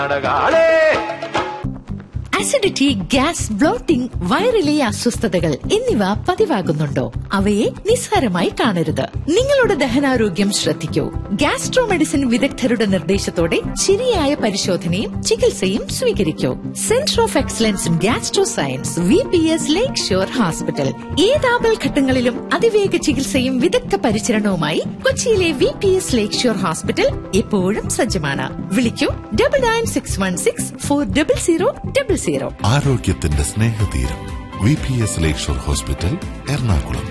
അടകാളേ acidity gas blotting വയറിലെ അസ്വസ്ഥതകൾ എന്നിവ പതിവാകുന്നുണ്ടോ അവയെ നിസ്സാരമായി കാണരുത് നിങ്ങളുടെ ദഹനാരോഗ്യം ശ്രദ്ധിക്കൂ ഗ്യാസ്ട്രോ മെഡിസിൻ വിദഗ്ധരുടെ നിർദ്ദേശത്തോടെ ശരിയായ പരിശോധനയും ചികിത്സയും സ്വീകരിക്കൂ centre of excellence in gastro science V P S Lakeshore hospital ഏതാപൽ ഘട്ടങ്ങളിലും അതിവേഗ ചികിത്സയും വിദഗ്ധ പരിചരണവുമായി കൊച്ചിയിലെ V P S Lakeshore hospital എപ്പോഴും സജ്ജമാണ് വിളിക്കൂ double nine six one six four double zero double zero ആരോഗ്യത്തിന്റെ സ്നേഹതീരം V P S Lakeshore hospital Ernakulam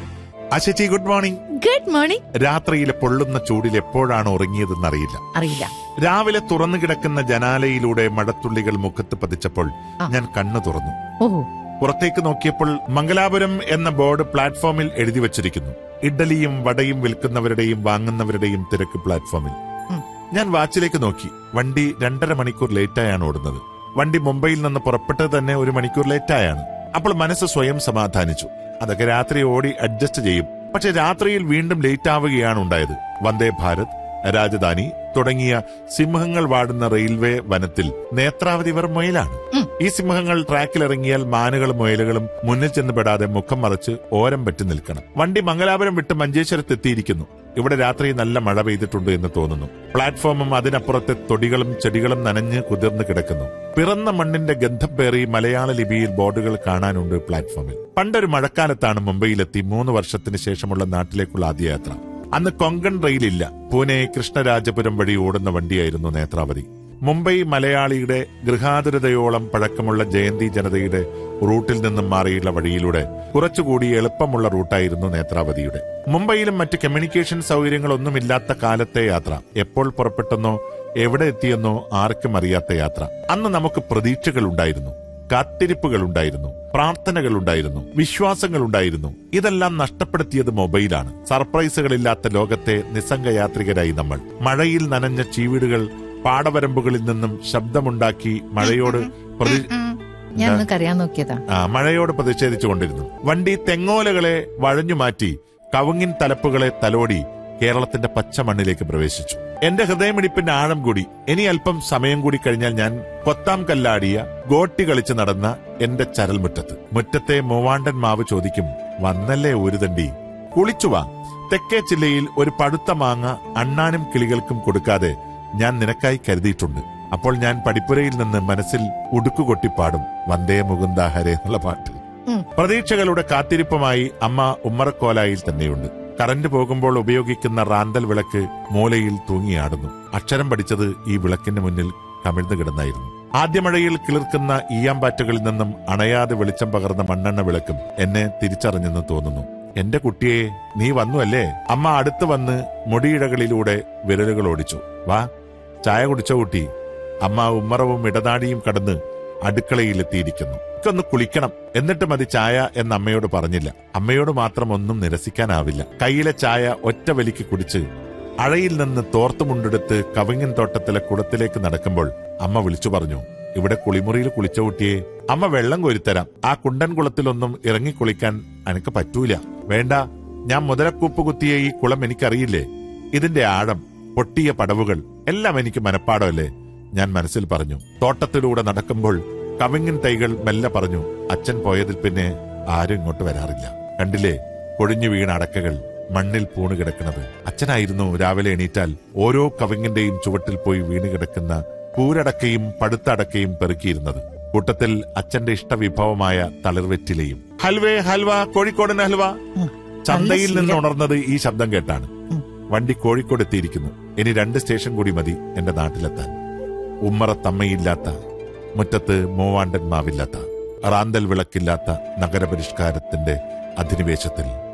അശച്ചി ഗുഡ് മോർണിംഗ് ഗുഡ് മോർണിംഗ് രാത്രിയിലെ പൊള്ളുന്ന ചൂടിൽ എപ്പോഴാണ് ഉറങ്ങിയതെന്നറിയില്ല അറിയില്ല രാവിലെ തുറന്നു കിടക്കുന്ന ജനാലയിലൂടെ മഴത്തുള്ളികൾ മുഖത്ത് പതിച്ചപ്പോൾ ഞാൻ കണ്ണു തുറന്നു ഓ പുറത്തേക്ക് നോക്കിയപ്പോൾ മംഗലാപുരം എന്ന ബോർഡ് പ്ലാറ്റ്ഫോമിൽ എഴുതി വച്ചിരിക്കുന്നു ഇഡ്ഡലിയും വടയും വിൽക്കുന്നവരുടെയും വാങ്ങുന്നവരുടെയും തിരക്ക് പ്ലാറ്റ്ഫോമിൽ ഉം. ഞാൻ വാച്ചിലേക്ക് നോക്കി വണ്ടി രണ്ടര മണിക്കൂർ ലേറ്റായാണ് ഓടുന്നത് വണ്ടി മുംബൈയിൽ നിന്ന് പുറപ്പെട്ടത് തന്നെ ഒരു മണിക്കൂർ ലേറ്റായാണ് അപ്പോൾ മനസ്സ് സ്വയം സമാധാനിച്ചു അതൊക്കെ രാത്രി ഓടി അഡ്ജസ്റ്റ് ചെയ്യും പക്ഷെ രാത്രിയിൽ വീണ്ടും ലേറ്റ് ആവുകയാണ് ഉണ്ടായത് വന്ദേ ഭാരത് രാജധാനി തുടങ്ങിയ സിംഹങ്ങൾ വാടുന്ന റെയിൽവേ വനത്തിൽ നേത്രാവതി ഇവർ മുയലാണ് ഈ സിംഹങ്ങൾ ട്രാക്കിലിറങ്ങിയാൽ മാനുകളും മുയലുകളും മുന്നിൽ ചെന്ന് പെടാതെ മുഖം മറച്ച് ഓരം പറ്റി നിൽക്കണം വണ്ടി മംഗലാപുരം വിട്ട് മഞ്ചേശ്വരത്ത് എത്തിയിരിക്കുന്നു ഇവിടെ രാത്രി നല്ല മഴ പെയ്തിട്ടുണ്ട് എന്ന് തോന്നുന്നു പ്ലാറ്റ്ഫോമും അതിനപ്പുറത്തെ തൊടികളും ചെടികളും നനഞ്ഞ് കുതിർന്ന് കിടക്കുന്നു പിറന്ന മണ്ണിന്റെ ഗന്ധം പേറി മലയാള ലിപിയിൽ ബോർഡുകൾ കാണാനുണ്ട് പ്ലാറ്റ്ഫോമിൽ പണ്ടൊരു മഴക്കാലത്താണ് മുംബൈയിലെത്തി മൂന്ന് വർഷത്തിന് ശേഷമുള്ള നാട്ടിലേക്കുള്ള ആദ്യ യാത്ര അന്ന് കൊങ്കൺ റെയിലില്ല പൂനെ കൃഷ്ണരാജപുരം വഴി ഓടുന്ന വണ്ടിയായിരുന്നു നേത്രാവതി മുംബൈ മലയാളിയുടെ ഗൃഹാതുരതയോളം പഴക്കമുള്ള ജയന്തി ജനതയുടെ റൂട്ടിൽ നിന്നും മാറിയുള്ള വഴിയിലൂടെ കുറച്ചുകൂടി എളുപ്പമുള്ള റൂട്ടായിരുന്നു നേത്രാവതിയുടെ മുംബൈയിലും മറ്റ് കമ്മ്യൂണിക്കേഷൻ സൗകര്യങ്ങളൊന്നുമില്ലാത്ത കാലത്തെ യാത്ര എപ്പോൾ പുറപ്പെട്ടെന്നോ എവിടെ എത്തിയെന്നോ ആർക്കും അറിയാത്ത യാത്ര അന്ന് നമുക്ക് പ്രതീക്ഷകളുണ്ടായിരുന്നു കാത്തിരിപ്പുകളുണ്ടായിരുന്നു പ്രാർത്ഥനകളുണ്ടായിരുന്നു വിശ്വാസങ്ങളുണ്ടായിരുന്നു ഇതെല്ലാം നഷ്ടപ്പെടുത്തിയത് മൊബൈലാണ് സർപ്രൈസുകളില്ലാത്ത ലോകത്തെ നിസ്സംഗയാത്രികരായി നമ്മൾ മഴയിൽ നനഞ്ഞ ചീവീടുകൾ പാടവരമ്പുകളിൽ നിന്നും ശബ്ദമുണ്ടാക്കി മഴയോട് പ്രതി ഞാൻ ഒന്ന് കരയാൻ നോക്കിയതാ ആ, മഴയോട് പ്രതിഷേധിച്ചുകൊണ്ടിരുന്നു വണ്ടി തെങ്ങോലകളെ വഴഞ്ഞു മാറ്റി കവുങ്ങിൻ തലപ്പുകളെ തലോടി കേരളത്തിന്റെ പച്ച മണ്ണിലേക്ക് പ്രവേശിച്ചു എന്റെ ഹൃദയമിടിപ്പിന്റെ ആഴം കൂടി ഇനി അല്പം സമയം കൂടി കഴിഞ്ഞാൽ ഞാൻ കൊത്താം കല്ലാടിയ ഗോട്ടി കളിച്ച് നടന്ന എന്റെ ചരൽമുറ്റത്ത് മുറ്റത്തെ മൂവാണ്ടൻ മാവ് ചോദിക്കും വന്നല്ലേ ഒരു തണ്ടി കുളിച്ചുവാ തെക്കേ ജില്ലയിൽ ഒരു പഴുത്ത മാങ്ങ അണ്ണാനും കിളികൾക്കും കൊടുക്കാതെ ഞാൻ നിനക്കായി കരുതിയിട്ടുണ്ട് അപ്പോൾ ഞാൻ പടിപ്പുരയിൽ നിന്ന് മനസ്സിൽ ഉടുക്കുകൊട്ടിപ്പാടും വന്ദേ മുകുന്ദ ഹരേ എന്നുള്ള പാട്ട് ഉം. പ്രതീക്ഷകളുടെ കാത്തിരിപ്പുമായി അമ്മ ഉമ്മറക്കോലായിൽ തന്നെയുണ്ട് കറന്റ് പോകുമ്പോൾ ഉപയോഗിക്കുന്ന റാന്തൽ വിളക്ക് മൂലയിൽ തൂങ്ങിയാടുന്നു അക്ഷരം പഠിച്ചത് ഈ വിളക്കിന് മുന്നിൽ കമിഴ്ന്നു കിടന്നായിരുന്നു ആദ്യ മഴയിൽ കിളിർക്കുന്ന ഈയാമ്പാറ്റുകളിൽ നിന്നും അണയാതെ വെളിച്ചം പകർന്ന മണ്ണെണ്ണ വിളക്കും എന്നെ തിരിച്ചറിഞ്ഞെന്ന് തോന്നുന്നു എന്റെ കുട്ടിയെ നീ വന്നു അല്ലേ അമ്മ അടുത്ത് വന്ന് മുടിയിഴകളിലൂടെ വിരലുകൾ ഓടിച്ചു വാ ചായ കുടിച്ചോ കുട്ടി അമ്മ ഉമ്മറവും ഇടനാടിയും കടന്ന് അടുക്കളയിലെത്തിയിരിക്കുന്നു എനിക്കൊന്ന് കുളിക്കണം എന്നിട്ട് മതി ചായ എന്ന് അമ്മയോട് പറഞ്ഞില്ല അമ്മയോട് മാത്രം ഒന്നും നിരസിക്കാനാവില്ല കയ്യിലെ ചായ ഒറ്റ വലിക്ക് കുടിച്ച് അഴയിൽ നിന്ന് തോർത്തുമുണ്ടെടുത്ത് കവിങ്ങൻ തോട്ടത്തിലെ കുളത്തിലേക്ക് നടക്കുമ്പോൾ അമ്മ വിളിച്ചു പറഞ്ഞു ഇവിടെ കുളിമുറിയിൽ കുളിച്ച കുട്ടിയെ അമ്മ വെള്ളം കോരിത്തരാം ആ കുണ്ടൻ കുളത്തിലൊന്നും ഇറങ്ങി കുളിക്കാൻ എനിക്ക് പറ്റൂല വേണ്ട ഞാൻ മുതലക്കൂപ്പ് കുത്തിയ ഈ കുളം എനിക്കറിയില്ലേ ഇതിന്റെ ആഴം പൊട്ടിയ പടവുകൾ എല്ലാം എനിക്ക് മനപ്പാടമല്ലേ ഞാൻ മനസ്സിൽ പറഞ്ഞു തോട്ടത്തിലൂടെ നടക്കുമ്പോൾ കവിങ്ങിൻ തൈകൾ മെല്ലെ പറഞ്ഞു അച്ഛൻ പോയതിൽ പിന്നെ ആരും ഇങ്ങോട്ട് വരാറില്ല കണ്ടില്ലേ പൊഴിഞ്ഞു വീണ അടക്കകൾ മണ്ണിൽ പൂണ് കിടക്കുന്നത് അച്ഛനായിരുന്നു രാവിലെ എണീറ്റാൽ ഓരോ കവിങ്ങിന്റെയും ചുവട്ടിൽ പോയി വീണ് കിടക്കുന്ന കൂരടക്കയും പടുത്ത അടക്കയും പെറുക്കിയിരുന്നത് കൂട്ടത്തിൽ അച്ഛന്റെ ഇഷ്ടവിഭവമായ തളിർവെറ്റിലയും ഹൽവേ ഹൽവ കോഴിക്കോടൻ ഹൽവ ചന്തയിൽ നിന്ന് ഉണർന്നത് ഈ ശബ്ദം കേട്ടാണ് വണ്ടി കോഴിക്കോട് എത്തിയിരിക്കുന്നു ഇനി രണ്ട് സ്റ്റേഷൻ കൂടി മതി എന്റെ നാട്ടിലെത്താൻ ഉമ്മറത്തമ്മയില്ലാത്ത മുറ്റത്ത് മൂവാണ്ടൻ മാവില്ലാത്ത റാന്തൽ വിളക്കില്ലാത്ത നഗരപരിഷ്കാരത്തിന്റെ അധിനിവേശത്തിൽ